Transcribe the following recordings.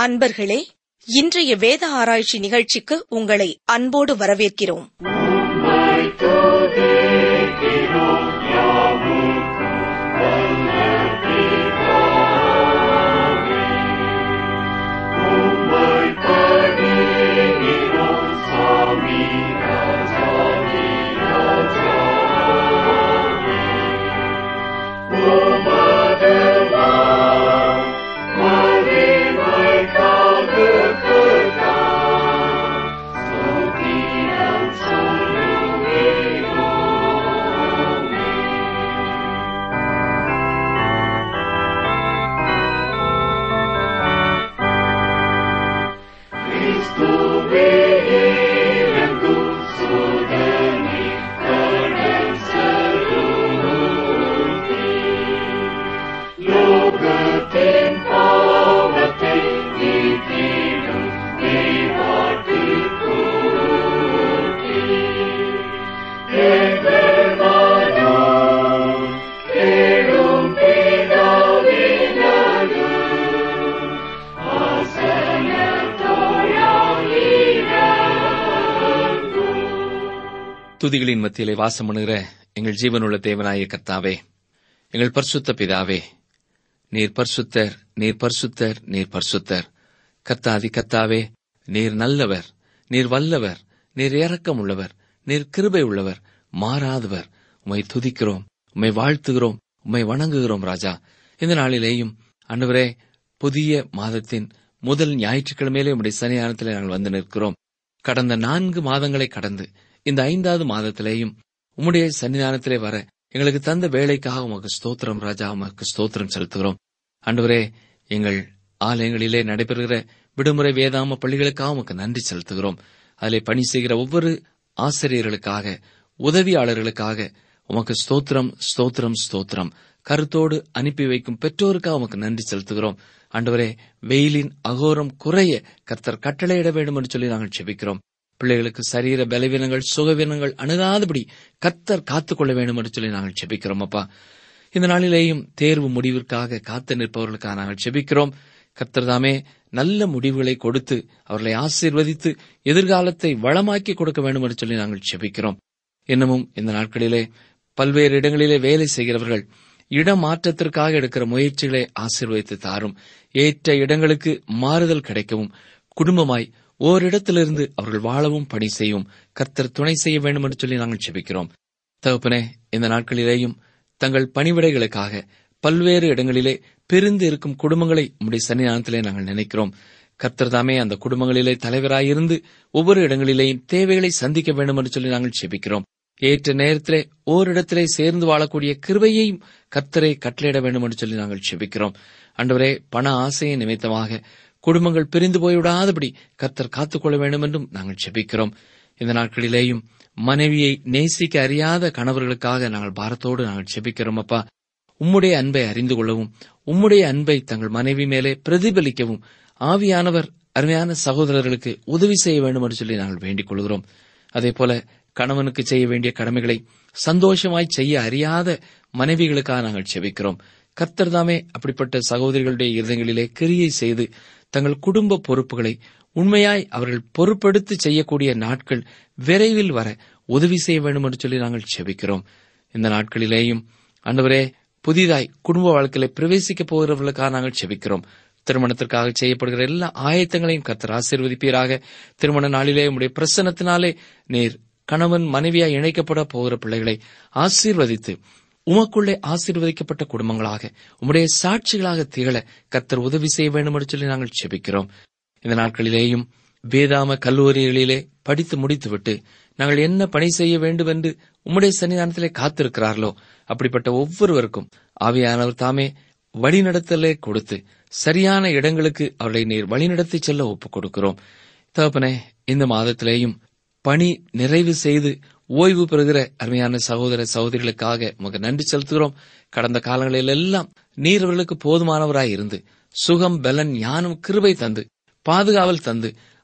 அன்பர்களே இன்றைய வேத ஆராய்ச்சி நிகழ்ச்சிக்கு உங்களை அன்போடு வரவேற்கிறோம் துதிகளின் மத்தியிலே வாசம் பண்ணுகிற எங்கள் ஜீவனுள்ள தேவனாய கர்த்தாவே எங்கள் பரிசுத்த பிதாவே நீர் பரிசுத்தர் நீர் பரிசுத்தர் நீர் பரிசுத்தர் கர்த்தாதி கர்த்தாவே நீர் நல்லவர் நீர் வல்லவர் நீர் இரக்கம் உள்ளவர் நீர் கிருபை உள்ளவர் மாறாதவர் உம்மை துதிக்கிறோம் உம்மை வாழ்த்துகிறோம் உம்மை வணங்குகிறோம் ராஜா இந்த நாளிலேயும் அன்றுவரே புதிய மாதத்தின் முதல் ஞாயிற்றுக்கிழமையிலே உடைய சன்னிதானத்திலே நாங்கள் வந்து நிற்கிறோம் கடந்த நான்கு மாதங்களை கடந்து இந்த ஐந்தாவது மாதத்திலேயும் உம்முடைய சன்னிதானத்திலே வர எங்களுக்கு தந்த வேலைக்காக உமக்கு ஸ்தோத்திரம் ராஜா உமக்கு ஸ்தோத்திரம் செலுத்துகிறோம் அன்றுவரே எங்கள் ஆலயங்களிலே நடைபெறுகிற விடுமுறை வேதாம பள்ளிகளுக்காக உமக்கு நன்றி செலுத்துகிறோம் அதிலே பணி செய்கிற ஒவ்வொரு ஆசிரியர்களுக்காக உதவியாளர்களுக்காக உமக்கு ஸ்தோத்திரம் ஸ்தோத்திரம் ஸ்தோத்திரம் கருத்தோடு அனுப்பி வைக்கும் பெற்றோருக்காக உமக்கு நன்றி செலுத்துகிறோம் ஆண்டவரே வெயிலின் அகோரம் குறைய கர்த்தர் கட்டளையிட வேண்டும் என்று சொல்லி நாங்கள் செபிக்கிறோம் பிள்ளைகளுக்கு சரீர பலவீனங்கள் சுகவீனங்கள் அணுகாதபடி கர்த்தர் காத்துக்கொள்ள வேண்டும் என்று சொல்லி நாங்கள் செபிக்கிறோம் அப்பா இந்த நாளிலேயும் தேர்வு முடிவிற்காக காத்து நிற்பவர்களுக்காக நாங்கள் செபிக்கிறோம் கர்த்தர் தாமே நல்ல முடிவுகளை கொடுத்து அவர்களை ஆசீர்வதித்து எதிர்காலத்தை வளமாக்கி கொடுக்க வேண்டும் என்று சொல்லி நாங்கள் செபிக்கிறோம் இன்னமும் இந்த நாட்களிலே பல்வேறு இடங்களிலே வேலை செய்கிறவர்கள் இடமாற்றத்திற்காக எடுக்கிற முயற்சிகளை ஆசீர்வதித்து தாரும் ஏற்ற இடங்களுக்கு மாறுதல் கிடைக்கவும் குடும்பமாய் ஓரிடத்திலிருந்து அவர்கள் வாழவும் பணி செய்யவும் கர்த்தர் துணை செய்ய வேண்டும் என்று சொல்லி நாங்கள் செபிக்கிறோம் தகப்பனே இந்த நாட்களிலேயும் தங்கள் பணிவிடைகளுக்காக பல்வேறு இடங்களிலே பிரிந்து இருக்கும் குடும்பங்களை உம்முடைய சன்னிதானத்திலே நாங்கள் நினைக்கிறோம் கர்த்தர் தாமே அந்த குடும்பங்களிலே தலைவராயிருந்து ஒவ்வொரு இடங்களிலேயும் தேவைகளை சந்திக்க வேண்டும் என்று சொல்லி நாங்கள் செபிக்கிறோம் ஏற்ற நேரத்திலே ஓரிடத்திலே சேர்ந்து வாழக்கூடிய கிருபையையும் கர்த்தரை கட்டளையிட வேண்டும் என்று சொல்லி நாங்கள் செபிக்கிறோம் அண்டவரே பண ஆசையை நிமித்தமாக குடும்பங்கள் பிரிந்து போய்விடாதபடி கர்த்தர் காத்துக்கொள்ள வேண்டும் என்றும் நாங்கள் செபிக்கிறோம் இந்த நாட்களிலேயும் மனைவியை நேசிக்க அறியாத கணவர்களுக்காக நாங்கள் பாரத்தோடு நாங்கள் செபிக்கிறோம் அப்பா உம்முடைய அன்பை அறிந்து கொள்ளவும் உம்முடைய அன்பை தங்கள் மனைவி மேலே பிரதிபலிக்கவும் ஆவியானவர் அருமையான சகோதரர்களுக்கு உதவி செய்ய வேண்டும் என்று சொல்லி நாங்கள் வேண்டிக் கொள்கிறோம் அதே போல கணவனுக்கு செய்ய வேண்டிய கடமைகளை சந்தோஷமாய் செய்ய அறியாத மனைவிகளுக்காக நாங்கள் செபிக்கிறோம் கர்த்தர் தாமே அப்படிப்பட்ட சகோதரிகளுடைய இருதயங்களிலே கிரியை செய்து தங்கள் குடும்ப பொறுப்புகளை உண்மையாய் அவர்கள் பொறுப்பெடுத்து செய்யக்கூடிய நாட்கள் விரைவில் வர உதவி செய்ய வேண்டும் என்று சொல்லி நாங்கள் செபிக்கிறோம் இந்த நாட்களிலேயும் அன்றுவரே புதிதாய் குடும்ப வாழ்க்கையில பிரவேசிக்க போகிறவர்களுக்காக நாங்கள் செபிக்கிறோம் திருமணத்திற்காக செய்யப்படுகிற எல்லா ஆயத்தங்களையும் கர்த்தர் ஆசீர்வதிப்பீராக திருமண நாளிலே உடைய பிரசனத்தினாலே நீர் கணவன் மனைவியாய் இணைக்கப்பட போகிற பிள்ளைகளை ஆசீர்வதித்து உமக்குள்ளே ஆசீர்வதிக்கப்பட்ட குடும்பங்களாக உம்முடைய சாட்சிகளாக திகழ கர்த்தர் உதவி செய்ய வேண்டும் என்று சொல்லி நாங்கள் செபிக்கிறோம் இந்த நாட்களிலேயும் வேதாம கல்லூரிகளிலே படித்து முடித்துவிட்டு நாங்கள் என்ன பணி செய்ய வேண்டும் என்று உம்முடைய சன்னிதானத்திலே காத்திருக்கிறார்களோ அப்படிப்பட்ட ஒவ்வொருவருக்கும் ஆவியானவர் தாமே வழிநடத்தலே கொடுத்து சரியான இடங்களுக்கு அவர்களை நீர் வழிநடத்தி செல்ல ஒப்புக் கொடுக்கிறோம் தகப்பனே இந்த மாதத்திலேயும் பணி நிறைவு செய்து ஓய்வு பெறுகிற அருமையான சகோதர சகோதரிகளுக்காக உமக்கு நன்றி செலுத்துகிறோம் கடந்த காலங்களில் எல்லாம் நீர் அவர்களுக்கு போதுமானவராய் இருந்து சுகம் பலன் ஞானம் கிருபை தந்து பாதுகாவல் தந்து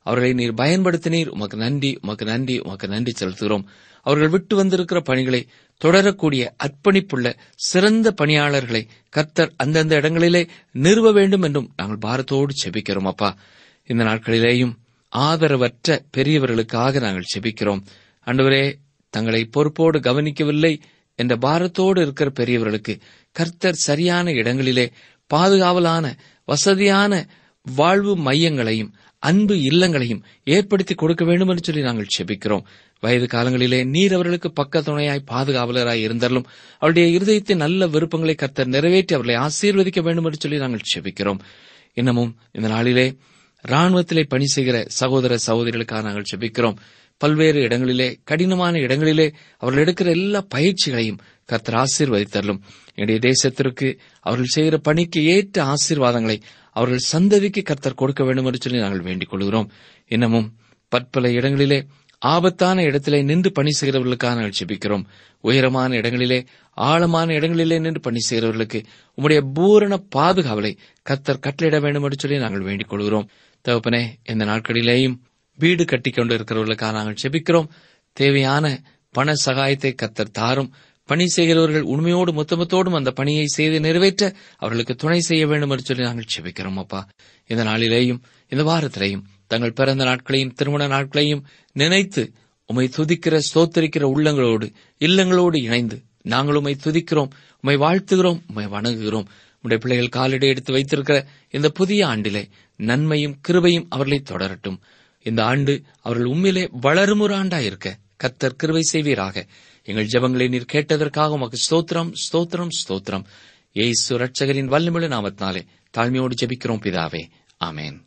அவர்களை நீர் பயன்படுத்தினீர் உமக்கு நன்றி உமக்கு நன்றி உமக்கு நன்றி செலுத்துகிறோம் அவர்கள் விட்டு வந்திருக்கிற பணிகளை தொடரக்கூடிய அர்ப்பணிப்புள்ள சிறந்த பணியாளர்களை கர்த்தர் அந்தந்த இடங்களிலே நிறுவ வேண்டும் என்றும் நாங்கள் பாரத்தோடு செபிக்கிறோம் அப்பா இந்த நாட்களிலேயும் ஆதரவற்ற பெரியவர்களுக்காக நாங்கள் செபிக்கிறோம் அன்றுவரே தங்களை பொறுப்போடு கவனிக்கவில்லை என்ற பாரத்தோடு இருக்கிற பெரியவர்களுக்கு கர்த்தர் சரியான இடங்களிலே பாதுகாவலான வசதியான வாழ்வு மையங்களையும் அன்பு இல்லங்களையும் ஏற்படுத்தி கொடுக்க வேண்டும் என்று சொல்லி நாங்கள் செபிக்கிறோம் வயது காலங்களிலே நீர் அவர்களுக்கு பக்க துணையாய் பாதுகாவலராய் இருந்தாலும் அவருடைய இருதயத்தின் நல்ல விருப்பங்களை கர்த்தர் நிறைவேற்றி அவர்களை ஆசீர்வதிக்க வேண்டும் என்று சொல்லி நாங்கள் செபிக்கிறோம் இன்னமும் இந்த நாளிலே ராணுவத்திலே பணி செய்கிற சகோதர சகோதரிகளுக்காக நாங்கள் செபிக்கிறோம் பல்வேறு இடங்களிலே கடினமான இடங்களிலே அவர்கள் எடுக்கிற எல்லா பயிற்சிகளையும் கர்த்தர் ஆசீர்வதித்தரலும் என்னுடைய தேசத்திற்கு அவர்கள் செய்கிற பணிக்கு ஏற்ற ஆசீர்வாதங்களை அவர்கள் சந்ததிக்கு கர்த்தர் கொடுக்க வேண்டும் என்று சொல்லி நாங்கள் வேண்டிக் கொள்கிறோம் இன்னமும் பற்பல இடங்களிலே ஆபத்தான இடத்திலே நின்று பணி செய்கிறவர்களுக்காக நாங்கள் செபிக்கிறோம் உயரமான இடங்களிலே ஆழமான இடங்களிலே நின்று பணி செய்கிறவர்களுக்கு உம்முடைய பூரண பாதுகாவலை கர்த்தர் கட்டளையிட வேண்டும் என்று சொல்லி நாங்கள் வேண்டிக் கொள்கிறோம் தகப்பனே இந்த நாட்களிலேயும் வீடு கட்டிக் கொண்டு இருக்கிறவர்களுக்காக நாங்கள் செபிக்கிறோம் தேவையான பண சகாயத்தை கர்த்தர் தாரும் பணி செய்கிறவர்கள் உண்மையோடு மொத்தமத்தோடும் அந்த பணியை செய்து நிறைவேற்ற அவர்களுக்கு துணை செய்ய வேண்டும் என்று சொல்லி நாங்கள் செபிக்கிறோம் அப்பா இந்த நாளிலேயும் இந்த வாரத்திலேயும் தங்கள் பிறந்த நாட்களையும் திருமண நாட்களையும் நினைத்து உமை துதிக்கிற ஸ்தோத்தரிக்கிற உள்ளங்களோடு இல்லங்களோடு இணைந்து நாங்கள் உமை துதிக்கிறோம் உமை வாழ்த்துகிறோம் உமை வணங்குகிறோம் உடைய பிள்ளைகள் காலடி எடுத்து வைத்திருக்கிற இந்த புதிய ஆண்டிலே நன்மையும் கிருபையும் அவர்களை தொடரட்டும் இந்த ஆண்டு அவர்கள் உண்மையிலே வளரும் ஒரு ஆண்டா இருக்க கர்த்தர் கிருபை செய்வீராக எங்கள் ஜெபங்களை நீர் கேட்டதற்காக உமக்கு ஸ்தோத்திரம் ஸ்தோத்திரம் ஸ்தோத்திரம் ஏசு ரட்சகரின் வல்லமிழ நாமத்தினாலே தாழ்மையோடு ஜெபிக்கிறோம் பிதாவே ஆமேன்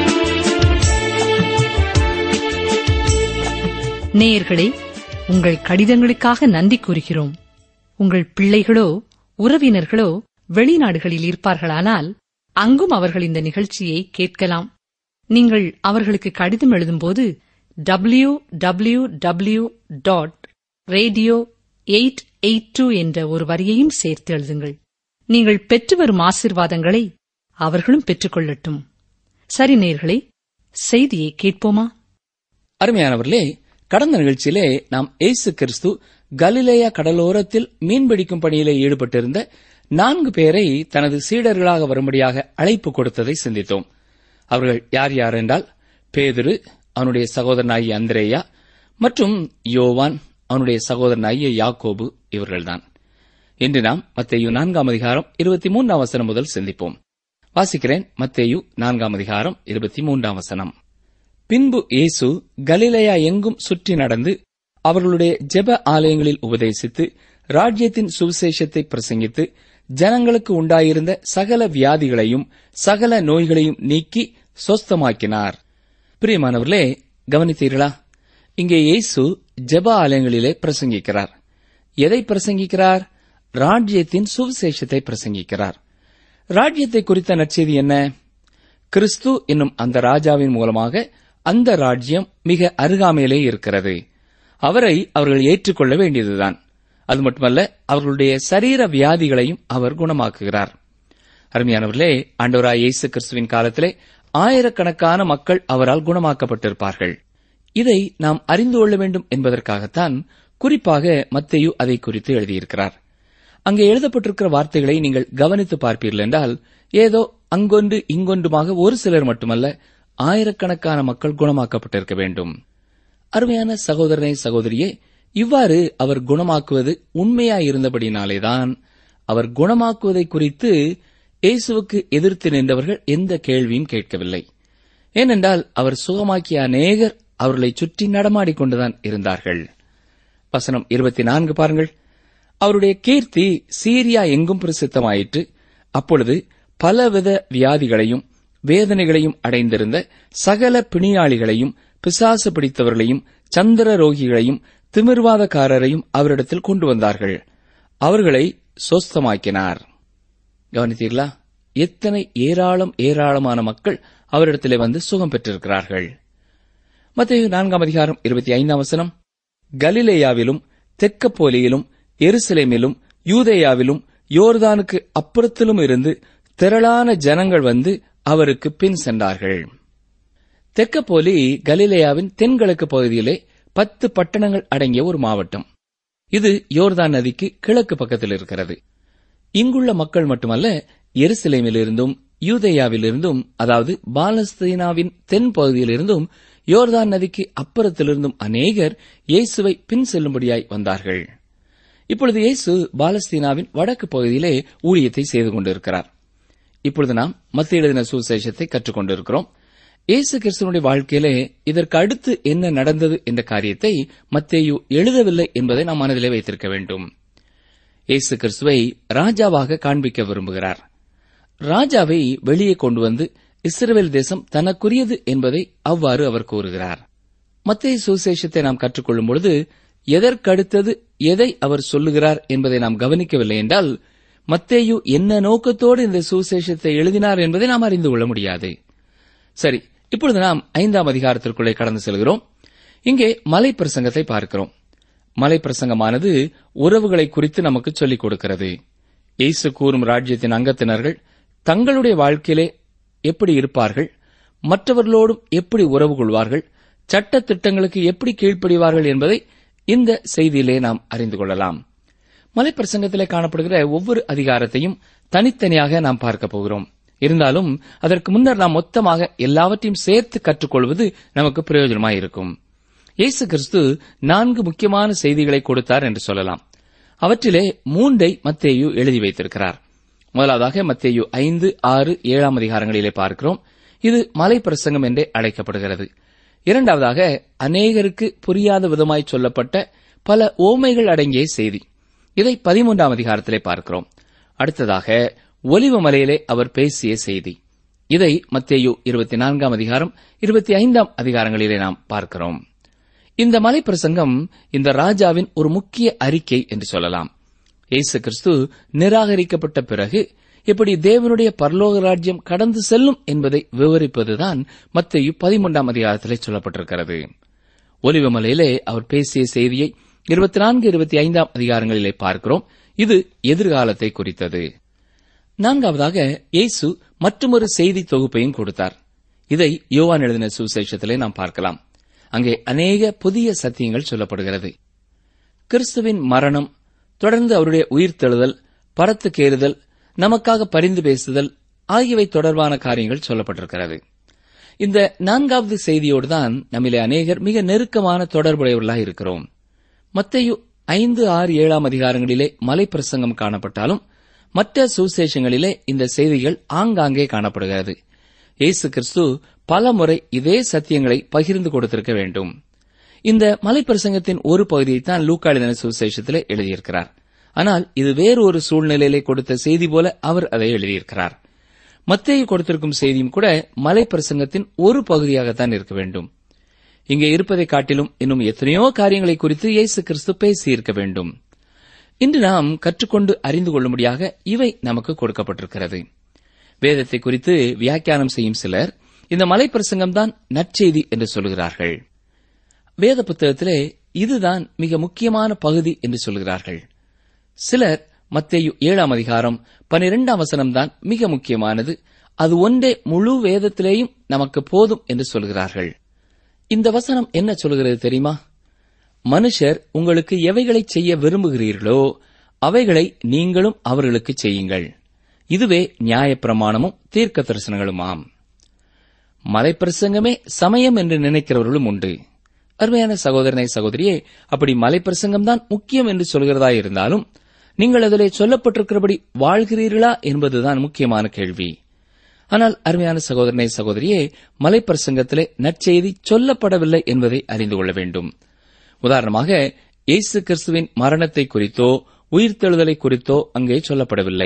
நேயர்களே உங்கள் கடிதங்களுக்காக நன்றி கூறுகிறோம் உங்கள் பிள்ளைகளோ உறவினர்களோ வெளிநாடுகளில் இருப்பார்களானால் அங்கும் அவர்கள் இந்த நிகழ்ச்சியை கேட்கலாம் நீங்கள் அவர்களுக்கு கடிதம் எழுதும்போது W W W dot radio eight eight two என்ற ஒரு வரியையும் சேர்த்து எழுதுங்கள் நீங்கள் பெற்று வரும் ஆசிர்வாதங்களை அவர்களும் பெற்றுக்கொள்ளட்டும் சரி நேர்களே செய்தியை கேட்போமா அருமையானவர்களே கடந்த நிகழ்ச்சியிலே நாம் இயேசு கிறிஸ்து கலிலேயா கடலோரத்தில் மீன்பிடிக்கும் பணியிலே ஈடுபட்டிருந்த நான்கு பேரை தனது சீடர்களாக வரும்படியாக அழைப்பு கொடுத்ததை சிந்தித்தோம் அவர்கள் யார் யார் என்றால் பேதுரு அவனுடைய சகோதரனாகிய அந்திரேயா மற்றும் யோவான் அவனுடைய சகோதரனாகிய யாக்கோபு இவர்கள்தான் இன்று நாம் மத்தேயு நான்காம் அதிகாரம் இருபத்தி மூன்றாம் வசனம் முதல் சிந்திப்போம் வாசிக்கிறேன் மத்தேயு நான்காம் அதிகாரம் இருபத்தி மூன்றாம் வசனம் பின்பு இயேசு கலிலேயா எங்கும் சுற்றி நடந்து அவர்களுடைய ஜெப ஆலயங்களில் உபதேசித்து ராஜ்யத்தின் சுவிசேஷத்தை பிரசங்கித்து ஜனங்களுக்கு உண்டாயிருந்த சகல வியாதிகளையும் சகல நோய்களையும் நீக்கி சொஸ்தமாக்கினார் பிரியமானவர்களே கவனித்தீர்களா இங்கே இயேசு ஜெப ஆலயங்களிலே பிரசங்கிக்கிறார் எதை பிரசங்கிக்கிறார் ராஜ்யத்தின் சுவிசேஷத்தை பிரசங்கிக்கிறார் ராஜ்யத்தை குறித்த நற்செய்தி என்ன கிறிஸ்து என்னும் அந்த ராஜாவின் மூலமாக அந்த ராஜ்யம் மிக அருகாமையிலே இருக்கிறது அவரை அவர்கள் ஏற்றுக்கொள்ள வேண்டியதுதான் அது மட்டுமல்ல அவர்களுடைய சரீர வியாதிகளையும் அவர் குணமாக்குகிறார் அருமையானவர்களே ஆண்டவராய் இயேசு கிறிஸ்துவின் காலத்திலே ஆயிரக்கணக்கான மக்கள் அவரால் குணமாக்கப்பட்டிருப்பார்கள் இதை நாம் அறிந்து கொள்ள வேண்டும் என்பதற்காகத்தான் குறிப்பாக மத்தேயு அதை குறித்து எழுதியிருக்கிறார் அங்கே எழுதப்பட்டிருக்கிற வார்த்தைகளை நீங்கள் கவனித்து பார்ப்பீர்கள் என்றால் ஏதோ அங்கொன்று இங்கொன்றுமாக ஒரு சிலர் மட்டுமல்ல ஆயிரக்கணக்கான மக்கள் குணமாக்கப்பட்டிருக்க வேண்டும் அருமையான சகோதரனை சகோதரியே இவ்வாறு அவர் குணமாக்குவது உண்மையாயிருந்தபடினாலேதான் அவர் குணமாக்குவதை குறித்து இயேசுவுக்கு எதிர்த்து நின்றவர்கள் எந்த கேள்வியும் கேட்கவில்லை ஏனென்றால் அவர் சுகமாக்கிய அநேகர் அவர்களை சுற்றி நடமாடிக் கொண்டுதான் இருந்தார்கள் வசனம் இருபத்தி நான்கு பாருங்கள் அவருடைய கீர்த்தி சீரியா எங்கும் பிரசித்தமாயிற்று அப்பொழுது பலவித வியாதிகளையும் வேதனைகளையும் அடைந்திருந்த சகல பிணியாளிகளையும் பிசாசு பிடித்தவர்களையும் சந்திர ரோகிகளையும் திமிர்வாதக்காரரையும் அவரிடத்தில் கொண்டு வந்தார்கள் அவர்களை சொஸ்தமாக்கினார் கவனித்தீர்களா எத்தனை ஏராளம் ஏராளமான மக்கள் அவரிடத்திலே வந்து சுகம் பெற்றிருக்கிறார்கள் மத்திய நான்காம் அதிகாரம் இருபத்தி ஐந்தாம் வசனம் கலிலேயாவிலும் தெக்கப்போலியிலும் எருசலேமிலும் யூதேயாவிலும் யோர்தானுக்கு அப்புறத்திலும் இருந்து திரளான ஜனங்கள் வந்து அவருக்கு பின் சென்றார்கள் தெக்கப்போலி கலிலேயாவின் தென்கிழக்கு பகுதியிலே பத்து பட்டணங்கள் அடங்கிய ஒரு மாவட்டம் இது யோர்தான் நதிக்கு கிழக்கு பக்கத்தில் இருக்கிறது இங்குள்ள மக்கள் மட்டுமல்ல எருசலேமிலிருந்தும் யூதேயாவிலிருந்தும் அதாவது பாலஸ்தீனாவின் தென் பகுதியிலிருந்தும் யோர்தான் நதிக்கு அப்புறத்திலிருந்தும் அநேகர் இயேசுவை பின் செல்லும்படியாய் வந்தார்கள் இப்பொழுது இயேசு பாலஸ்தீனாவின் வடக்கு பகுதியிலே ஊழியத்தை செய்து கொண்டிருக்கிறார் இப்பொழுது நாம் மத்திய எழுதின சுவிசேஷத்தை கற்றுக்கொண்டிருக்கிறோம் இயேசு கிறிஸ்துவனுடைய வாழ்க்கையிலே இதற்கு அடுத்து என்ன நடந்தது என்ற காரியத்தை மத்தேயு எழுதவில்லை என்பதை நாம் மனதிலே வைத்திருக்க வேண்டும் இயேசு கிறிஸ்துவை ராஜாவாக காண்பிக்க விரும்புகிறார் ராஜாவை வெளியே கொண்டு வந்து இஸ்ரவேல் தேசம் தனக்குரியது என்பதை அவ்வாறு அவர் கூறுகிறார் மத்திய சுவிசேஷத்தை நாம் கற்றுக்கொள்ளும் பொழுது எதற்கடுத்தது எதை அவர் சொல்லுகிறார் என்பதை நாம் கவனிக்கவில்லை என்றால் மத்தேயு என்ன நோக்கத்தோடு இந்த சுவிசேஷத்தை எழுதினார் என்பதை நாம் அறிந்து கொள்ள முடியாது சரி இப்பொழுது நாம் ஐந்தாம் அதிகாரத்திற்குள்ளே கடந்து செல்கிறோம் இங்கே மலை பிரசங்கத்தை பார்க்கிறோம் மலை பிரசங்கமானது உறவுகளை குறித்து நமக்கு சொல்லிக் கொடுக்கிறது இயேசு கூறும் ராஜ்யத்தின் அங்கத்தினர்கள் தங்களுடைய வாழ்க்கையிலே எப்படி இருப்பார்கள் மற்றவர்களோடும் எப்படி உறவு கொள்வார்கள் சட்ட திட்டங்களுக்கு எப்படி கீழ்ப்படிவார்கள் என்பதை இந்த செய்தியிலே நாம் அறிந்து கொள்ளலாம் மலைப்பிரசங்கத்திலே காணப்படுகிற ஒவ்வொரு அதிகாரத்தையும் தனித்தனியாக நாம் பார்க்க போகிறோம் இருந்தாலும் அதற்கு முன்னர் நாம் மொத்தமாக எல்லாவற்றையும் சேர்த்து கற்றுக்கொள்வது நமக்கு பிரயோஜனமாயிருக்கும் இயேசு கிறிஸ்து நான்கு முக்கியமான செய்திகளை கொடுத்தார் என்று சொல்லலாம் அவற்றிலே மூன்றை மத்தேயு எழுதி வைத்திருக்கிறார் முதலாவதாக மத்தேயு ஐந்து ஆறு ஏழாம் அதிகாரங்களிலே பார்க்கிறோம் இது மலை பிரசங்கம் என்றே அழைக்கப்படுகிறது இரண்டாவதாக அநேகருக்கு புரியாத விதமாய் சொல்லப்பட்ட பல ஓமைகள் அடங்கிய செய்தி இதை பதிமூன்றாம் அதிகாரத்திலே பார்க்கிறோம் அடுத்ததாக ஒலிவ மலையிலே அவர் பேசிய செய்தி இதை மத்தேயு இருபத்தி நான்காம் அதிகாரம் இருபத்தி ஐந்தாம் அதிகாரங்களிலே நாம் பார்க்கிறோம் இந்த மலை பிரசங்கம் இந்த ராஜாவின் ஒரு முக்கிய அறிக்கை என்று சொல்லலாம் இயேசு கிறிஸ்து நிராகரிக்கப்பட்ட பிறகு எப்படி தேவனுடைய பரலோக ராஜ்யம் கடந்து செல்லும் என்பதை விவரிப்பதுதான் மத்தேயு பதிமூன்றாம் அதிகாரத்திலே சொல்லப்பட்டிருக்கிறது ஒலிவமலையிலே அவர் பேசிய செய்தியை இருபத்தி நான்கு இருபத்தி ஐந்தாம் அதிகாரங்களிலே பார்க்கிறோம் இது எதிர்காலத்தை குறித்தது நான்காவதாக இயேசு மற்றொரு செய்தி தொகுப்பையும் கொடுத்தார் இதை யோவான் எழுதின சுவிசேஷத்திலே நாம் பார்க்கலாம் அங்கே அநேக புதிய சத்தியங்கள் சொல்லப்படுகிறது கிறிஸ்துவின் மரணம் தொடர்ந்து அவருடைய உயிர்த்தெழுதல் பரத்துக்கேறுதல் நமக்காக பரிந்து பேசுதல் ஆகியவை தொடர்பான காரியங்கள் சொல்லப்பட்டிருக்கிறது இந்த நான்காவது செய்தியோடு தான் நம்மிலே அநேகர் மிக நெருக்கமான தொடர்புடையவர்களாக இருக்கிறோம் மத்தையு ஐந்து ஆறு ஏழாம் அதிகாரங்களிலே மலை பிரசங்கம் காணப்பட்டாலும் மற்ற சுவிசேஷங்களிலே இந்த செய்திகள் ஆங்காங்கே காணப்படுகிறது இயேசு கிறிஸ்து பல முறை இதே சத்தியங்களை பகிர்ந்து கொடுத்திருக்க வேண்டும் இந்த மலை பிரசங்கத்தின் ஒரு பகுதியைத்தான் லூக்கா எழுதின சுவிசேஷத்திலே எழுதியிருக்கிறார் ஆனால் இது வேறு ஒரு சூழ்நிலையிலே கொடுத்த செய்தி போல அவர் அதை எழுதியிருக்கிறார் மத்தேயு கொடுத்திருக்கும் செய்தியும் கூட மலை பிரசங்கத்தின் ஒரு பகுதியாகத்தான் இருக்க வேண்டும் இங்கே இருப்பதை காட்டிலும் இன்னும் எத்தனையோ காரியங்களை குறித்து இயேசு கிறிஸ்து பேசியிருக்க வேண்டும் இன்று நாம் கற்றுக்கொண்டு அறிந்து கொள்ளும்படியாக இவை நமக்கு கொடுக்கப்பட்டிருக்கிறது வேதத்தை குறித்து வியாக்கியானம் செய்யும் சிலர் இந்த மலை பிரசங்கம்தான் நற்செய்தி என்று சொல்கிறார்கள் வேத புத்தகத்திலே இதுதான் மிக முக்கியமான பகுதி என்று சொல்கிறார்கள் சிலர் மத்தேயு ஏழாம் அதிகாரம் பனிரெண்டாம் வசனம்தான் மிக முக்கியமானது அது ஒன்றே முழு வேதத்திலேயும் நமக்கு போதும் என்று சொல்கிறார்கள் இந்த வசனம் என்ன சொல்கிறது தெரியுமா மனுஷர் உங்களுக்கு எவைகளை செய்ய விரும்புகிறீர்களோ அவைகளை நீங்களும் அவர்களுக்கு செய்யுங்கள் இதுவே நியாயப்பிரமாணமும் தீர்க்க தரிசனங்களுமாம் மலைப்பிரசங்கமே சமயம் என்று நினைக்கிறவர்களும் உண்டு அருமையான சகோதரனை சகோதரியே அப்படி மலைப்பிரசங்கம்தான் முக்கியம் என்று சொல்கிறதா இருந்தாலும் நீங்கள் அதிலே சொல்லப்பட்டிருக்கிறபடி வாழ்கிறீர்களா என்பதுதான் முக்கியமான கேள்வி ஆனால் அருமையான சகோதரனை சகோதரியே மலைப்பிரசங்கத்திலே நற்செய்தி சொல்லப்படவில்லை என்பதை அறிந்து கொள்ள வேண்டும் உதாரணமாக இயேசு கிறிஸ்துவின் மரணத்தை குறித்தோ உயிர்த்தெழுதலை குறித்தோ அங்கே சொல்லப்படவில்லை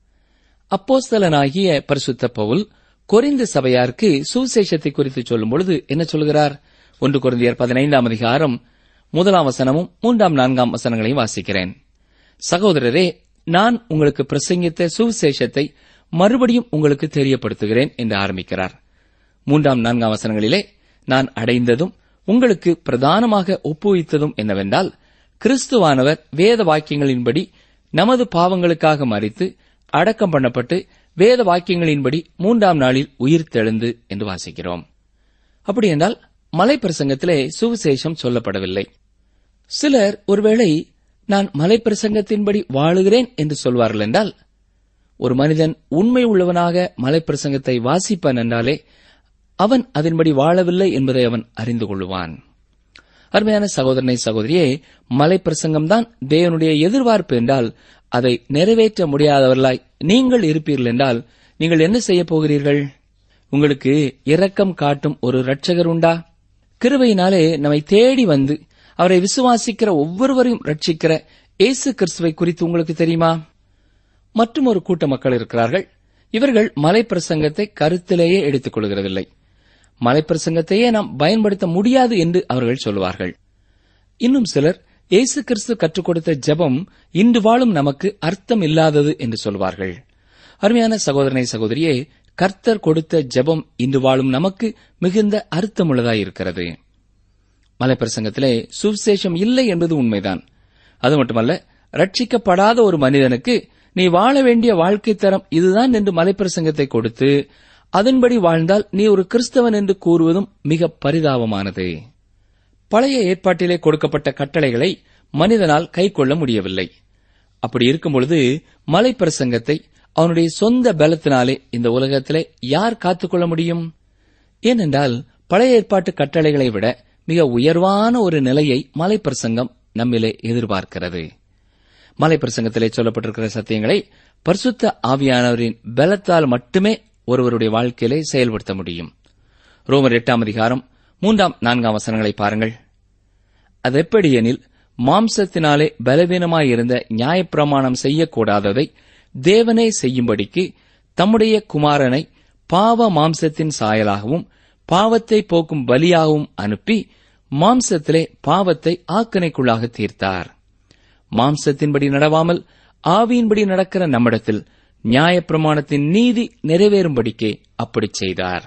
அப்போஸ்தலனாகிய பரிசுத்த பவுல் கொரிந்து சபையாருக்கு சுவிசேஷத்தை குறித்து சொல்லும் பொழுது என்ன சொல்கிறார் ஒன்று குருந்தியர் பதினைந்தாம் அதிகாரம் முதலாம் வசனமும் மூன்றாம் நான்காம் வசனங்களையும் வாசிக்கிறேன் சகோதரரே நான் உங்களுக்கு பிரசங்கித்த சுவிசேஷத்தை மறுபடியும் உங்களுக்கு தெரியப்படுத்துகிறேன் என்று ஆரம்பிக்கிறார் மூன்றாம் நான்காம் வசனங்களிலே நான் அடைந்ததும் உங்களுக்கு பிரதானமாக ஒப்புவித்ததும் என்னவென்றால் கிறிஸ்துவானவர் வேத வாக்கியங்களின்படி நமது பாவங்களுக்காக மறித்து அடக்கம் பண்ணப்பட்டு வேத வாக்கியங்களின்படி மூன்றாம் நாளில் உயிர் தெழுந்து என்று வாசிக்கிறோம் அப்படி என்றால் மலை பிரசங்கத்திலே சுவிசேஷம் சொல்லப்படவில்லை சிலர் ஒருவேளை நான் மலை பிரசங்கத்தின்படி வாழுகிறேன் என்று சொல்வார்கள் என்றால் ஒரு மனிதன் உண்மை உள்ளவனாக மலை பிரசங்கத்தை வாசிப்பான் என்றாலே அவன் அதன்படி வாழவில்லை என்பதை அவன் அறிந்து கொள்வான் அருமையான சகோதரனை சகோதரியே மலை பிரசங்கம்தான் தேவனுடைய எதிர்பார்ப்பு என்றால் அதை நிறைவேற்ற முடியாதவர்களாய் நீங்கள் இருப்பீர்கள் என்றால் நீங்கள் என்ன செய்ய போகிறீர்கள் உங்களுக்கு இரக்கம் காட்டும் ஒரு இரட்சகர் உண்டா கிருபையினாலே நம்மை தேடி வந்து அவரை விசுவாசிக்கிற ஒவ்வொருவரையும் ரட்சிக்கிற இயேசு கிறிஸ்துவை குறித்து உங்களுக்கு தெரியுமா மற்றும் ஒரு கூட்ட மக்கள் இருக்கிறார்கள் இவர்கள் மலை பிரசங்கத்தை கருத்திலேயே எடுத்துக் கொள்கிறதில்லை மலை பிரசங்கத்தையே நாம் பயன்படுத்த முடியாது என்று அவர்கள் சொல்வார்கள் இன்னும் சிலர் இயேசு கிறிஸ்து கற்றுக் கொடுத்த ஜெபம் இன்று வாழும் நமக்கு அர்த்தம் இல்லாதது என்று சொல்வார்கள் அருமையான சகோதரனை சகோதரியே கர்த்தர் கொடுத்த ஜெபம் இன்று வாழும் நமக்கு மிகுந்த அர்த்தமுள்ளதாய் இருக்கிறது மலை பிரசங்கத்திலே சுவிசேஷம் இல்லை என்பது உண்மைதான் அது மட்டுமல்ல ரட்சிக்கப்படாத ஒரு மனிதனுக்கு நீ வாழ வேண்டிய வாழ்க்கை தரம் இதுதான் என்று மலைப்பிரசங்கத்தை கொடுத்து அதன்படி வாழ்ந்தால் நீ ஒரு கிறிஸ்தவன் என்று கூறுவதும் மிக பரிதாபமானது பழைய ஏற்பாட்டிலே கொடுக்கப்பட்ட கட்டளைகளை மனிதனால் கைக்கொள்ள முடியவில்லை அப்படி இருக்கும் பொழுது மலைப்பிரசங்கத்தை அவனுடைய சொந்த பலத்தினாலே இந்த உலகத்திலே யார் காத்துக்கொள்ள முடியும் ஏனென்றால் பழைய ஏற்பாட்டு கட்டளைகளை விட மிக உயர்வான ஒரு நிலையை மலைப்பிரசங்கம் நம்மிலே எதிர்பார்க்கிறது மலை பிரசங்கத்திலே சொல்லப்பட்டிருக்கிற சத்தியங்களை பரிசுத்த ஆவியானவரின் பலத்தால் மட்டுமே ஒருவருடைய வாழ்க்கையிலே செயல்படுத்த முடியும் ரோமர் எட்டாம் அதிகாரம் மூன்றாம் நான்காம் வசனங்களை பாருங்கள் அது எப்படியெனில் மாம்சத்தினாலே பலவீனமாயிருந்த நியாயப்பிரமாணம் செய்யக்கூடாததை தேவனே செய்யும்படிக்கு தம்முடைய குமாரனை பாவ மாம்சத்தின் சாயலாகவும் பாவத்தை போக்கும் பலியாகவும் அனுப்பி மாம்சத்திலே பாவத்தை ஆக்கனைக்குள்ளாக தீர்த்தார் மாம்சத்தின்படி நடவாமல் ஆவியின்படி நடக்கிற நம்மிடத்தில் நியாயப்பிரமாணத்தின் நீதி நிறைவேறும்படிக்கே அப்படி செய்தார்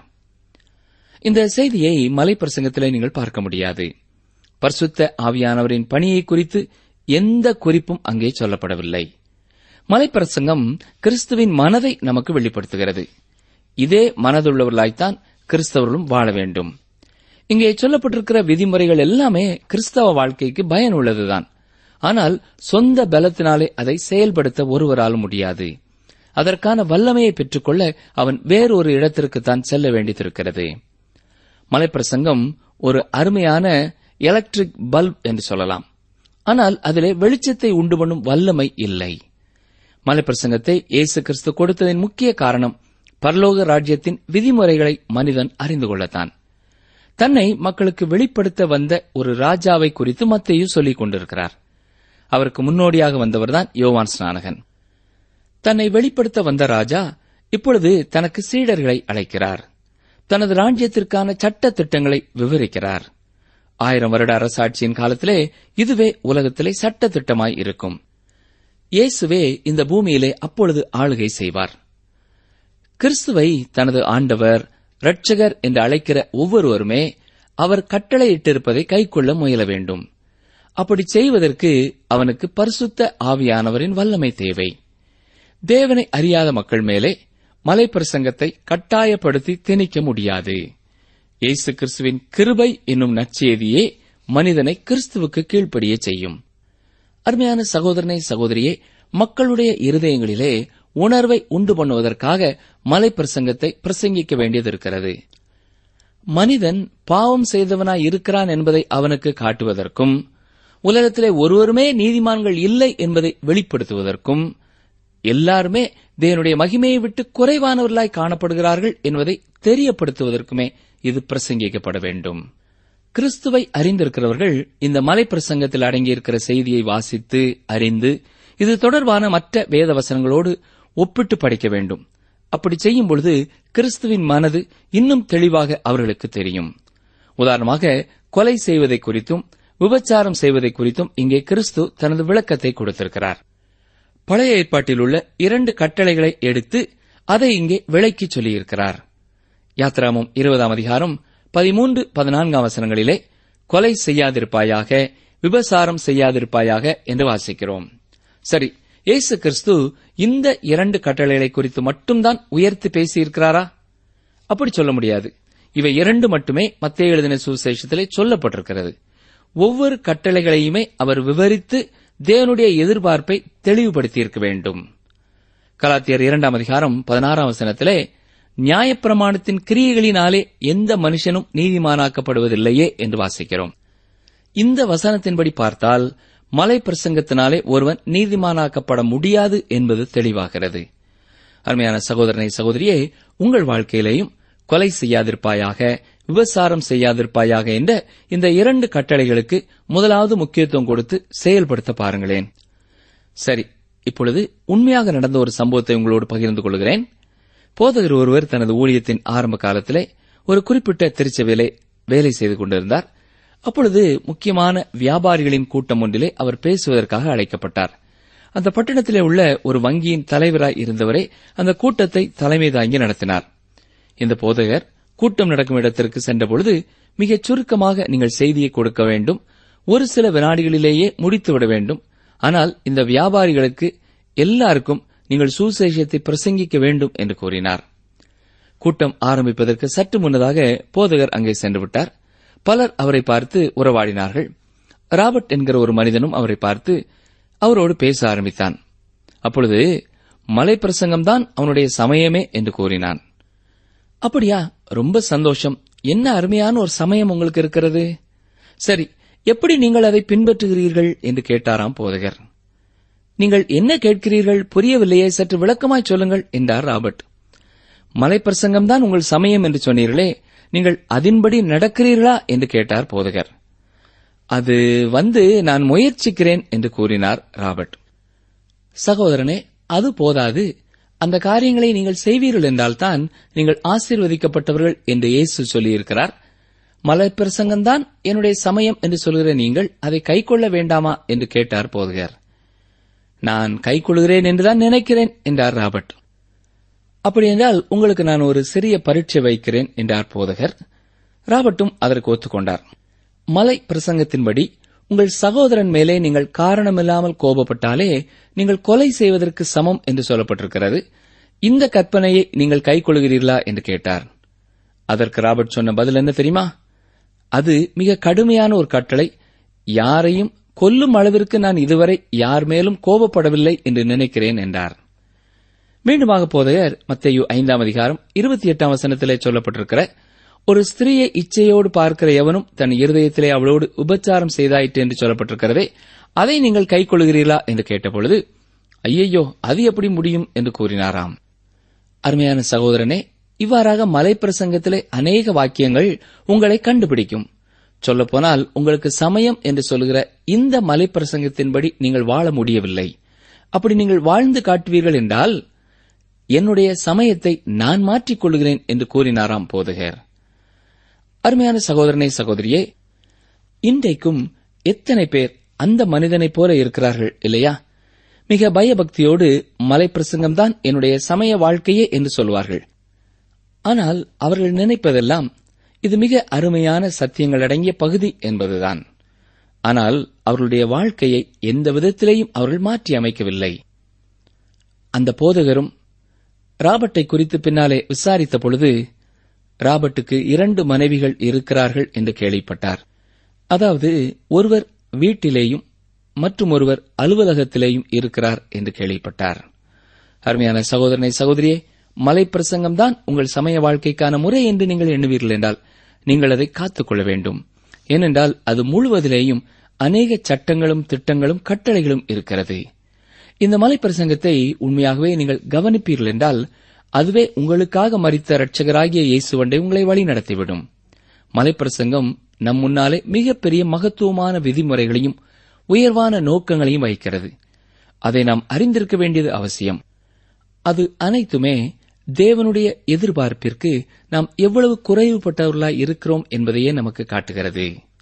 இந்த செய்தியை மலைப்பிரசங்கத்திலே நீங்கள் பார்க்க முடியாது பரிசுத்த ஆவியானவரின் பணியை குறித்து எந்த குறிப்பும் அங்கே சொல்லப்படவில்லை மலைப்பிரசங்கம் கிறிஸ்துவின் மனதை நமக்கு வெளிப்படுத்துகிறது இதே மனதுள்ளவர்களாய்த்தான் கிறிஸ்தவர்களும் வாழ வேண்டும் இங்கே சொல்லப்பட்டிருக்கிற விதிமுறைகள் எல்லாமே கிறிஸ்தவ வாழ்க்கைக்கு பயனுள்ளதுதான் ஆனால் சொந்த பலத்தினாலே அதை செயல்படுத்த ஒருவரால் முடியாது அதற்கான வல்லமையை பெற்றுக்கொள்ள அவன் வேறொரு இடத்திற்குத்தான் செல்ல வேண்டியிருக்கிறது மலைப்பிரசங்கம் ஒரு அருமையான எலக்ட்ரிக் பல்ப் என்று சொல்லலாம் ஆனால் அதிலே வெளிச்சத்தை உண்டு பண்ணும் வல்லமை இல்லை மலைப்பிரசங்கத்தை இயேசு கிறிஸ்து கொடுத்ததின் முக்கிய காரணம் பரலோக ராஜ்யத்தின் விதிமுறைகளை மனிதன் அறிந்து கொள்ளத்தான் தன்னை மக்களுக்கு வெளிப்படுத்த வந்த ஒரு ராஜாவை குறித்து மத்தையு சொல்லிக் கொண்டிருக்கிறார் அவருக்கு முன்னோடியாக வந்தவர்தான் யோவான் ஸ்நானகன் தன்னை வெளிப்படுத்த வந்த ராஜா இப்பொழுது தனக்கு சீடர்களை அழைக்கிறார் தனது ராஜ்யத்திற்கான சட்ட திட்டங்களை விவரிக்கிறார் ஆயிரம் வருட அரசாட்சியின் காலத்திலே இதுவே உலகத்திலே சட்ட திட்டமாய் இருக்கும் இயேசுவே இந்த பூமியிலே அப்பொழுது ஆளுகை செய்வார் கிறிஸ்துவை தனது ஆண்டவர் இரட்சகர் என்று அழைக்கிற ஒவ்வொருவருமே அவர் கட்டளையிட்டிருப்பதை கைக்கொள்ள முயல வேண்டும் அப்படி செய்வதற்கு அவனுக்கு பரிசுத்த ஆவியானவரின் வல்லமை தேவை தேவனை அறியாத மக்கள் மேலே மலைப்பிரசங்கத்தை கட்டாயப்படுத்தி திணிக்க முடியாது இயேசு கிறிஸ்துவின் கிருபை என்னும் நற்செய்தியே மனிதனை கிறிஸ்துவுக்கு கீழ்ப்படிய செய்யும் அருமையான சகோதரனை சகோதரியே மக்களுடைய இருதயங்களிலே உணர்வை உண்டு பண்ணுவதற்காக மலைப்பிரசங்கத்தை பிரசங்கிக்க வேண்டியது இருக்கிறது மனிதன் பாவம் செய்தவனாய் இருக்கிறான் என்பதை அவனுக்கு காட்டுவதற்கும் உலகத்திலே ஒருவருமே நீதிமான்கள் இல்லை என்பதை வெளிப்படுத்துவதற்கும் எல்லாருமே தேவனுடைய மகிமையை விட்டு குறைவானவர்களாய் காணப்படுகிறார்கள் என்பதை தெரியப்படுத்துவதற்குமே இது பிரசங்கிக்கப்பட வேண்டும் கிறிஸ்துவை அறிந்திருக்கிறவர்கள் இந்த மலை பிரசங்கத்தில் அடங்கியிருக்கிற செய்தியை வாசித்து அறிந்து இது தொடர்பான மற்ற வேத வசனங்களோடு ஒப்பிட்டு படிக்க வேண்டும் அப்படி செய்யும் பொழுது கிறிஸ்துவின் மனது இன்னும் தெளிவாக அவர்களுக்கு தெரியும் உதாரணமாக கொலை செய்வதை குறித்தும் விபச்சாரம் செய்வதை குறித்தும் இங்கே கிறிஸ்து தனது விளக்கத்தை கொடுத்திருக்கிறார் பழைய ஏற்பாட்டில் உள்ள இரண்டு கட்டளைகளை எடுத்து அதை இங்கே விளக்கிச் சொல்லியிருக்கிறார் யாத்ராமம் இருபதாம் அதிகாரம் பதிமூன்று பதினான்காம் வசனங்களிலே கொலை செய்யாதிருப்பாயாக விபசாரம் செய்யாதிருப்பாயாக என்று வாசிக்கிறோம் சரி இயேசு கிறிஸ்து இந்த இரண்டு கட்டளைகளை குறித்து மட்டும்தான் உயர்த்தி பேசியிருக்கிறாரா அப்படி சொல்ல முடியாது இவை இரண்டு மட்டுமே மத்திய எழுதின சுவிசேஷத்திலே சொல்லப்பட்டிருக்கிறது ஒவ்வொரு கட்டளைகளையுமே அவர் விவரித்து தேவனுடைய எதிர்பார்ப்பை தெளிவுபடுத்தியிருக்க வேண்டும் கலாத்தியர் இரண்டாம் அதிகாரம் பதினாறாம் வசனத்திலே நியாயப்பிரமாணத்தின் கிரியைகளினாலே எந்த மனுஷனும் நீதிமானாக்கப்படுவதில்லையே என்று வாசிக்கிறோம் இந்த வசனத்தின்படி பார்த்தால் மலை பிரசங்கத்தினாலே ஒருவன் நீதிமானாக்கப்பட முடியாது என்பது தெளிவாகிறது அருமையான சகோதரனை சகோதரியே உங்கள் வாழ்க்கையிலேயும் கொலை செய்யாதிருப்பாயாக விபசாரம் செய்யாதிருப்பாயாக என்ற இந்த இரண்டு கட்டளைகளுக்கு முதலாவது முக்கியத்துவம் கொடுத்து செயல்படுத்த பாருங்களேன் சரி இப்பொழுது உண்மையாக நடந்த ஒரு சம்பவத்தை உங்களோடு பகிர்ந்து கொள்கிறேன் போதகர் ஒருவர் தனது ஊழியத்தின் ஆரம்ப காலத்திலே ஒரு குறிப்பிட்ட திருச்சபையிலே வேலை செய்து கொண்டிருந்தார் அப்பொழுது முக்கியமான வியாபாரிகளின் கூட்டம் ஒன்றிலே அவர் பேசுவதற்காக அழைக்கப்பட்டார் அந்த பட்டணத்திலே உள்ள ஒரு வங்கியின் தலைவராய் இருந்தவரே அந்த கூட்டத்தை தலைமை தாங்கி நடத்தினார் இந்த போதகர் கூட்டம் நடக்கும் இடத்திற்கு சென்றபொழுது மிகச் சுருக்கமாக நீங்கள் செய்தியை கொடுக்க வேண்டும் ஒரு சில வினாடிகளிலேயே முடித்துவிட வேண்டும் ஆனால் இந்த வியாபாரிகளுக்கு எல்லாருக்கும் நீங்கள் சுசேஷத்தை பிரசங்கிக்க வேண்டும் என்று கூறினார் கூட்டம் ஆரம்பிப்பதற்கு சற்று முன்னதாக போதகர் அங்கே சென்று விட்டார் பலர் அவரை பார்த்து உறவாடினார்கள் ராபர்ட் என்கிற ஒரு மனிதனும் அவரை பார்த்து அவரோடு பேச ஆரம்பித்தான் அப்பொழுது மலை பிரசங்கம்தான் அவனுடைய சமயமே என்று கூறினான் அப்படியா ரொம்ப சந்தோஷம் என்ன அருமையான ஒரு சமயம் உங்களுக்கு இருக்கிறது சரி எப்படி நீங்கள் அதை பின்பற்றுகிறீர்கள் என்று கேட்டாராம் போதகர் நீங்கள் என்ன கேட்கிறீர்கள் புரியவில்லையே சற்று விளக்கமாய் சொல்லுங்கள் என்றார் ராபர்ட் மலை பிரசங்கம்தான் உங்கள் சமயம் என்று சொன்னீர்களே நீங்கள் அதின்படி நடக்கிறீர்களா என்று கேட்டார் போதகர் அது வந்து நான் முயற்சிக்கிறேன் என்று கூறினார் ராபர்ட் சகோதரனே அது போதாது அந்த காரியங்களை நீங்கள் செய்வீர்கள் என்றால்தான் நீங்கள் ஆசீர்வதிக்கப்பட்டவர்கள் என்று இயேசு சொல்லியிருக்கிறார் மலை பிரசங்கம்தான் என்னுடைய சமயம் என்று சொல்கிற நீங்கள் அதை கைக்கொள்ள வேண்டாமா என்று கேட்டார் போதகர் நான் கைக்கொள்கிறேன் என்றுதான் நினைக்கிறேன் என்றார் ராபர்ட் அப்படி என்றால் உங்களுக்கு நான் ஒரு சிறிய பரீட்சை வைக்கிறேன் என்றார் போதகர் ராபர்ட்டும் அதற்கு ஒத்துக்கொண்டார் மலை பிரசங்கத்தின்படி உங்கள் சகோதரன் மேலே நீங்கள் காரணமில்லாமல் கோபப்பட்டாலே நீங்கள் கொலை செய்வதற்கு சமம் என்று சொல்லப்பட்டிருக்கிறது இந்த கற்பனையை நீங்கள் கைக்கொள்கிறீர்களா என்று கேட்டார் அதற்கு ராபர்ட் சொன்ன பதில் என்ன தெரியுமா அது மிக கடுமையான ஒரு கட்டளை யாரையும் கொல்லும் அளவிற்கு நான் இதுவரை யார் மேலும் கோபப்படவில்லை என்று நினைக்கிறேன் என்றார் மீண்டுமாக போதையர் மத்தேயு ஐந்தாம் அதிகாரம் இருபத்தி எட்டாம் வசனத்திலே சொல்லப்பட்டிருக்கிற ஒரு ஸ்திரீயை இச்சையோடு பார்க்கிற எவனும் தன் இருதயத்திலே அவளோடு உபச்சாரம் செய்தாயிற்று என்று சொல்லப்பட்டிருக்கிறதே அதை நீங்கள் கைக்கொள்கிறீர்களா என்று கேட்டபொழுது ஐயையோ அது எப்படி முடியும் என்று கூறினாராம் அருமையான சகோதரனே இவ்வாறாக மலை பிரசங்கத்திலே அநேக வாக்கியங்கள் உங்களை கண்டுபிடிக்கும் சொல்லப்போனால் உங்களுக்கு சமயம் என்று சொல்கிற இந்த மலை பிரசங்கத்தின்படி நீங்கள் வாழ முடியவில்லை அப்படி நீங்கள் வாழ்ந்து காட்டுவீர்கள் என்றால் என்னுடைய சமயத்தை நான் மாற்றிக் கொள்கிறேன் என்று கூறினாராம் போதகர் அருமையான சகோதரனே சகோதரியே இன்றைக்கும் எத்தனை பேர் அந்த மனிதனைப் போல இருக்கிறார்கள் இல்லையா மிக பயபக்தியோடு மலை பிரசங்கம்தான் என்னுடைய சமய வாழ்க்கையே என்று சொல்வார்கள் ஆனால் அவர்கள் நினைப்பதெல்லாம் இது மிக அருமையான சத்தியங்கள் அடங்கிய பகுதி என்பதுதான் ஆனால் அவர்களுடைய வாழ்க்கையை எந்த விதத்திலேயும் அவர்கள் மாற்றி அமைக்கவில்லை அந்த போதகரும் ராபர்ட்டை குறித்து பின்னாலே விசாரித்த பொழுது ராபர்ட்டுக்கு இரண்டு மனைவிகள் இருக்கிறார்கள் என்று கேள்விப்பட்டார் அதாவது ஒருவர் வீட்டிலேயும் மற்றும் ஒருவர் அலுவலகத்திலேயும் இருக்கிறார் என்று கேள்விப்பட்டார் அருமையான சகோதரனை சகோதரியே மலை பிரசங்கம்தான் உங்கள் சமய வாழ்க்கைக்கான முறை என்று நீங்கள் எண்ணுவீர்கள் என்றால் நீங்கள் அதை காத்துக்கொள்ள வேண்டும் ஏனென்றால் அது முழுவதிலேயும் அநேக சட்டங்களும் திட்டங்களும் கட்டளைகளும் இருக்கிறது இந்த மலை பிரசங்கத்தை உண்மையாகவே நீங்கள் கவனிப்பீர்கள் என்றால் அதுவே உங்களுக்காக மறித்த இரட்சகராகிய இயேசுவண்டை உங்களை வழி நடத்திவிடும் மலைப்பிரசங்கம் நம் முன்னாலே மிகப்பெரிய மகத்துவமான விதிமுறைகளையும் உயர்வான நோக்கங்களையும் வைக்கிறது அதை நாம் அறிந்திருக்க வேண்டியது அவசியம் அது அனைத்துமே தேவனுடைய எதிர்பார்ப்பிற்கு நாம் எவ்வளவு குறைவுபட்டவர்களாய் இருக்கிறோம் என்பதையே நமக்கு காட்டுகிறது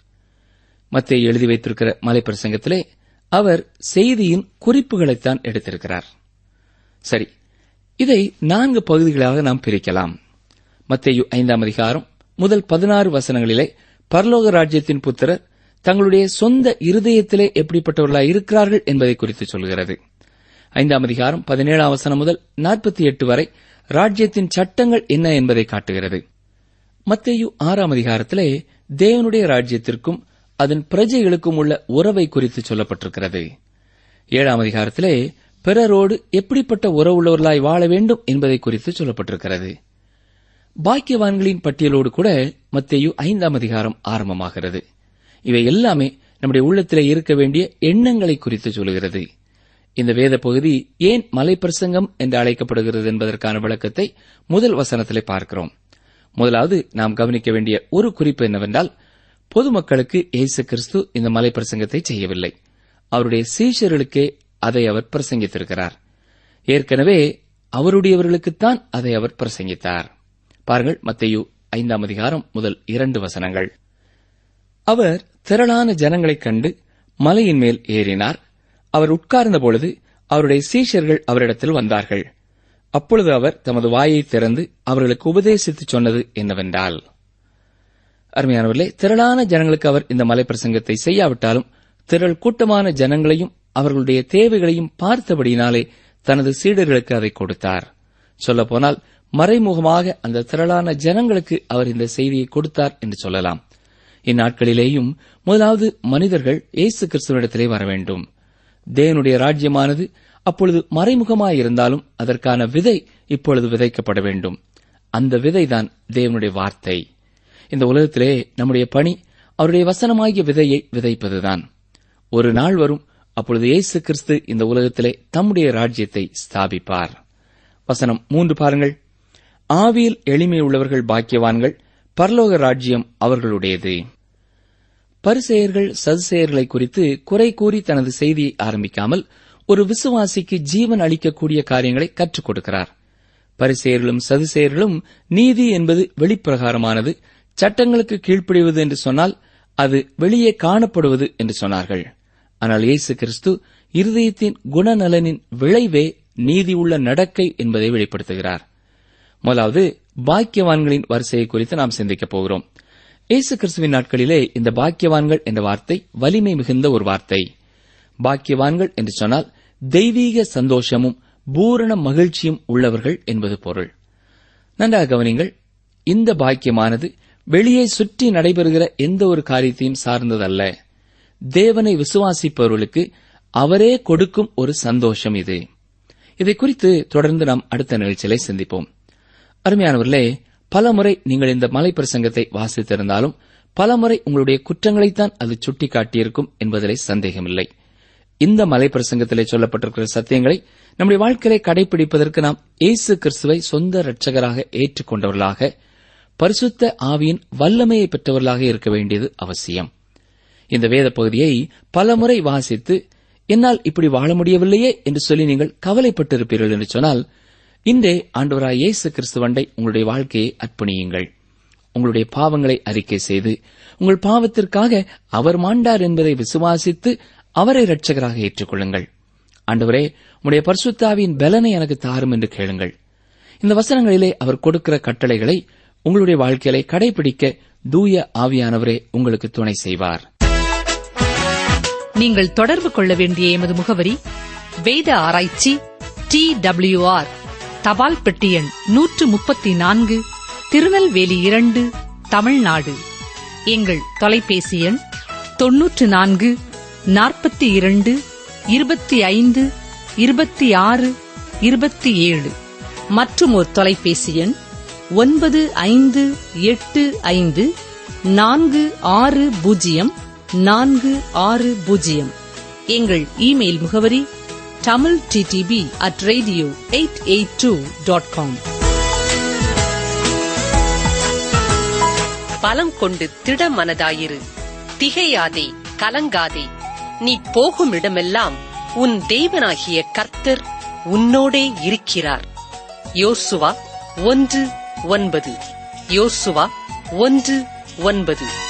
மத்திய எழுதி வைத்திருக்கிற மலைப்பிரசங்கத்திலே அவர் செய்தியின் குறிப்புகளைத்தான் எடுத்திருக்கிறார் சரி இதை நான்கு பகுதிகளாக நாம் பிரிக்கலாம் மத்தேயு ஐந்தாம் அதிகாரம் முதல் பதினாறு வசனங்களிலே பரலோக ராஜ்யத்தின் புத்திரர் தங்களுடைய சொந்த இருதயத்திலே எப்படிப்பட்டவர்களாய் இருக்கிறார்கள் என்பதை குறித்து சொல்கிறது ஐந்தாம் அதிகாரம் பதினேழாம் வசனம் முதல் நாற்பத்தி எட்டு வரை ராஜ்யத்தின் சட்டங்கள் என்ன என்பதை காட்டுகிறது மத்தேயு ஆறாம் அதிகாரத்திலே தேவனுடைய ராஜ்யத்திற்கும் அதன் பிரஜைகளுக்கும் உள்ள உறவை குறித்து சொல்லப்பட்டிருக்கிறது ஏழாம் அதிகாரத்திலே பிறரோடு எப்படிப்பட்ட உறவுள்ளவர்களாய் வாழ வேண்டும் என்பதை குறித்து சொல்லப்பட்டிருக்கிறது பாக்கியவான்களின் பட்டியலோடு கூட மத்தேயு ஐந்தாம் அதிகாரம் ஆரம்பமாகிறது இவை எல்லாமே நம்முடைய உள்ளத்திலே இருக்க வேண்டிய எண்ணங்களை குறித்து சொல்கிறது இந்த வேத பகுதி ஏன் மலைப்பிரசங்கம் என்று அழைக்கப்படுகிறது என்பதற்கான விளக்கத்தை முதல் வசனத்திலே பார்க்கிறோம் முதலாவது நாம் கவனிக்க வேண்டிய ஒரு குறிப்பு என்னவென்றால் பொதுமக்களுக்கு இயேசு கிறிஸ்து இந்த மலைப்பிரசங்கத்தை செய்யவில்லை அவருடைய சீஷர்களுக்கே அதை அவர் பிரசங்கித்திருக்கிறார் ஏற்கனவே அவருடையவர்களுக்குத்தான் அதை அவர் பிரசங்கித்தார் பாருங்கள் மத்தேயு ஐந்தாம் அதிகாரம் முதல் இரண்டு வசனங்கள் அவர் திரளான ஜனங்களைக் கண்டு மலையின் மேல் ஏறினார் அவர் உட்கார்ந்த பொழுது அவருடைய சீஷர்கள் அவரிடத்தில் வந்தார்கள் அப்பொழுது அவர் தமது வாயை திறந்து அவர்களுக்கு உபதேசித்துச் சொன்னது என்னவென்றால் அருமையானவர்களே திரளான ஜனங்களுக்கு அவர் இந்த மலை பிரசங்கத்தை செய்யாவிட்டாலும் திரள் கூட்டமான ஜனங்களையும் அவர்களுடைய தேவைகளையும் பார்த்தபடியினாலே தனது சீடர்களுக்கு அதை கொடுத்தார் சொல்லப்போனால் மறைமுகமாக அந்த திரளான ஜனங்களுக்கு அவர் இந்த செய்தியை கொடுத்தார் என்று சொல்லலாம் இந்நாட்களிலேயும் முதலாவது மனிதர்கள் இயேசு கிறிஸ்துவனிடத்திலே வர வேண்டும் தேவனுடைய ராஜ்யமானது அப்பொழுது மறைமுகமாயிருந்தாலும் அதற்கான விதை இப்பொழுது விதைக்கப்பட வேண்டும் அந்த விதைதான் தேவனுடைய வார்த்தை இந்த உலகத்திலே நம்முடைய பணி அவருடைய வசனமாகிய விதையை விதைப்பதுதான் ஒரு நாள் வரும் அப்பொழுது இயேசு கிறிஸ்து இந்த உலகத்திலே தம்முடைய ராஜ்யத்தை ஸ்தாபிப்பார் வசனம் மூன்று பாருங்கள் ஆவியில் எளிமை உள்ளவர்கள் பாக்கியவான்கள் பரலோக ராஜ்யம் அவர்களுடையது பரிசெயர்கள் சதுசெயர்களை குறித்து குறை கூறி தனது செய்தியை ஆரம்பிக்காமல் ஒரு விசுவாசிக்கு ஜீவன் அளிக்கக்கூடிய காரியங்களை கற்றுக் கொடுக்கிறார் பரிசெயர்களும் சதுசெயர்களும் நீதி என்பது வெளிப்பிரகாரமானது சட்டங்களுக்கு கீழ்ப்படிவது என்று சொன்னால் அது வெளியே காணப்படுவது என்று சொன்னார்கள் ஆனால் இயேசு கிறிஸ்து இருதயத்தின் குணநலனின் விளைவே நீதி உள்ள நடக்கை என்பதை வெளிப்படுத்துகிறார் முதலாவது பாக்கியவான்களின் வரிசையை குறித்து நாம் சிந்திக்கப் போகிறோம் இயேசு கிறிஸ்துவின் நாட்களிலே இந்த பாக்கியவான்கள் என்ற வார்த்தை வலிமை மிகுந்த ஒரு வார்த்தை பாக்கியவான்கள் என்று சொன்னால் தெய்வீக சந்தோஷமும் பூரண மகிழ்ச்சியும் உள்ளவர்கள் என்பது பொருள் நன்றாக கவனிங்கள் இந்த பாக்கியமானது வெளியே சுற்றி நடைபெறுகிற எந்த ஒரு காரியத்தையும் சார்ந்ததல்ல தேவனை விசுவாசிப்பவர்களுக்கு அவரே கொடுக்கும் ஒரு சந்தோஷம் இது இதை குறித்து தொடர்ந்து நாம் அடுத்த நிகழ்ச்சியிலே சிந்திப்போம் அருமையானவர்களே பலமுறை நீங்கள் இந்த மலை பிரசங்கத்தை வாசித்திருந்தாலும் பலமுறை உங்களுடைய குற்றங்களைத்தான் அது சுட்டிக்காட்டியிருக்கும் என்பதிலே சந்தேகமில்லை இந்த மலை பிரசங்கத்திலே சொல்லப்பட்டிருக்கிற சத்தியங்களை நம்முடைய வாழ்க்கையை கடைபிடிப்பதற்கு நாம் இயேசு கிறிஸ்துவை சொந்த இரட்சகராக ஏற்றுக்கொண்டவர்களாக பரிசுத்த ஆவியின் வல்லமையை பெற்றவர்களாக இருக்க வேண்டியது அவசியம் இந்த வேத பகுதியை பலமுறை வாசித்து என்னால் இப்படி வாழ முடியவில்லையே என்று சொல்லி நீங்கள் கவலைப்பட்டிருப்பீர்கள் என்று சொன்னால் இன்றே ஆண்டவராய் இயேசு கிறிஸ்துவண்டை உங்களுடைய வாழ்க்கையை அர்ப்பணியுங்கள் உங்களுடைய பாவங்களை அறிக்கை செய்து உங்கள் பாவத்திற்காக அவர் மாண்டார் என்பதை விசுவாசித்து அவரை இரட்சகராக ஏற்றுக்கொள்ளுங்கள் ஆண்டவரே உம்முடைய பரிசுத்தாவியின் பலனை எனக்கு தாரும் என்று கேளுங்கள் இந்த வசனங்களிலே அவர் கொடுக்கிற கட்டளைகளை உங்களுடைய வாழ்க்கையை கடைபிடிக்க தூய ஆவியானவரே உங்களுக்கு துணை செய்வார் நீங்கள் தொடர்பு கொள்ள வேண்டிய எமது முகவரி வேத ஆராய்ச்சி டி ஆர் தபால் பெட்டி எண் நூற்று முப்பத்தி நான்கு திருநெல்வேலி இரண்டு தமிழ்நாடு எங்கள் தொலைபேசி எண் தொன்னூற்று நான்கு நாற்பத்தி இரண்டு இருபத்தி ஐந்து இருபத்தி ஆறு இருபத்தி ஏழு மற்றும் ஒரு தொலைபேசி எண் ஒன்பது ஐந்து எட்டு ஐந்து நான்கு ஆறு பூஜ்ஜியம் நான்கு ஆறு பூஜ்ஜியம் எங்கள் இமெயில் முகவரி Tamil TTB at radio eight eight two dot com பலம் கொண்டு திடமனதாயிரு திகையாதே கலங்காதே நீ போகும் இடமெல்லாம் உன் தேவனாகிய கர்த்தர் உன்னோடே இருக்கிறார் யோசுவா ஒன்று ஒன்பது யோசுவா ஒன்று ஒன்பது